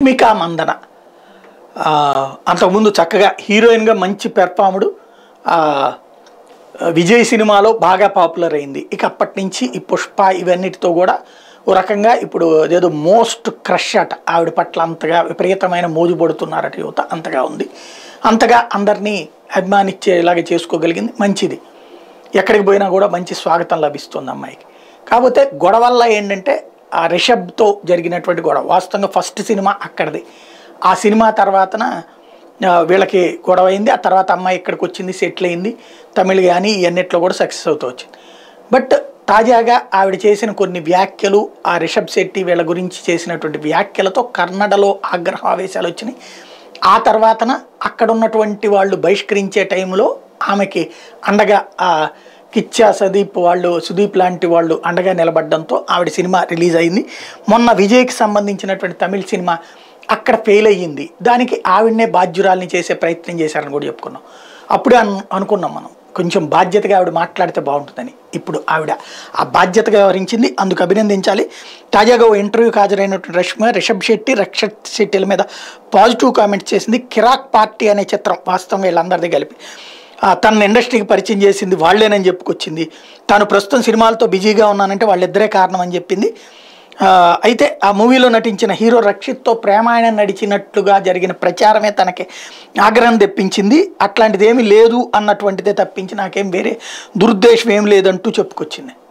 రష్మిక మందన ఆ, అంతకుముందు చక్కగా హీరోయిన్గా మంచి పెర్ఫాముడు ఆ, విజయ్ సినిమాలో బాగా పాపులర్ అయింది ఇక అప్పటి నుంచి ఈ పుష్ప ఇవన్నిటితో కూడా ఓ రకంగా ఇప్పుడు ఏదో మోస్ట్ క్రష్ అట ఆవిడ పట్ల అంతగా విపరీతమైన మోజు పడుతున్నారట యువత అంతగా ఉంది అంతగా అందరినీ అభిమానించేలాగా చేసుకోగలిగింది మంచిది ఎక్కడికి పోయినా కూడా మంచి స్వాగతం లభిస్తుంది అమ్మాయికి కాకపోతే గొడవల్ల ఏంటంటే ఆ రిషబ్తో జరిగినటువంటి గొడవ వాస్తవంగా ఫస్ట్ సినిమా అక్కడిది ఆ సినిమా తర్వాతన ఆ, వీళ్ళకి గొడవ అయింది ఆ తర్వాత అమ్మాయి ఇక్కడికి వచ్చింది సెటిల్ అయింది తమిళ్ కానీ ఇవన్నిట్లో కూడా సక్సెస్ అవుతూ వచ్చింది బట్ తాజాగా ఆవిడ చేసిన కొన్ని వ్యాఖ్యలు ఆ రిషబ్ శెట్టి వీళ్ళ గురించి చేసినటువంటి వ్యాఖ్యలతో కన్నడలో ఆగ్రహ ఆవేశాలు వచ్చినాయి ఆ తర్వాతన అక్కడ ఉన్నటువంటి వాళ్ళు బహిష్కరించే టైంలో ఆమెకి అండగా ఆ కిచ్చా సుదీప్ వాళ్ళు సుదీప్ లాంటి వాళ్ళు అండగా నిలబడడంతో ఆవిడ సినిమా రిలీజ్ అయింది మొన్న విజయ్కి సంబంధించినటువంటి తమిళ సినిమా అక్కడ ఫెయిల్ అయ్యింది దానికి ఆవిడనే బాధ్యురాల్ని చేసే ప్రయత్నం చేశారని కూడా చెప్పుకున్నాం అప్పుడే అను అనుకున్నాం మనం కొంచెం బాధ్యతగా ఆవిడ మాట్లాడితే బాగుంటుందని ఇప్పుడు ఆవిడ ఆ బాధ్యతగా వ్యవహరించింది అందుకు అభినందించాలి తాజాగా ఓ ఇంటర్వ్యూకి హాజరైనటువంటి రష్మి రిషబ్ శెట్టి రక్షత్ శెట్టిల మీద పాజిటివ్ కామెంట్స్ చేసింది కిరాక్ పార్టీ అనే చిత్రం వాస్తవంగా వీళ్ళందరిది కలిపి ఆ, తనను ఇండస్ట్రీకి పరిచయం చేసింది వాళ్ళేనని చెప్పుకొచ్చింది తాను ప్రస్తుతం సినిమాలతో బిజీగా ఉన్నానంటే వాళ్ళిద్దరే కారణం అని చెప్పింది ఆ, అయితే ఆ మూవీలో నటించిన హీరో రక్షిత్తో ప్రేమాయణం నడిచినట్లుగా జరిగిన ప్రచారమే తనకి ఆగ్రహం తెప్పించింది అట్లాంటిది ఏమీ లేదు అన్నటువంటిదే తప్పించి నాకేం వేరే దురుద్దేశం ఏం లేదంటూ చెప్పుకొచ్చింది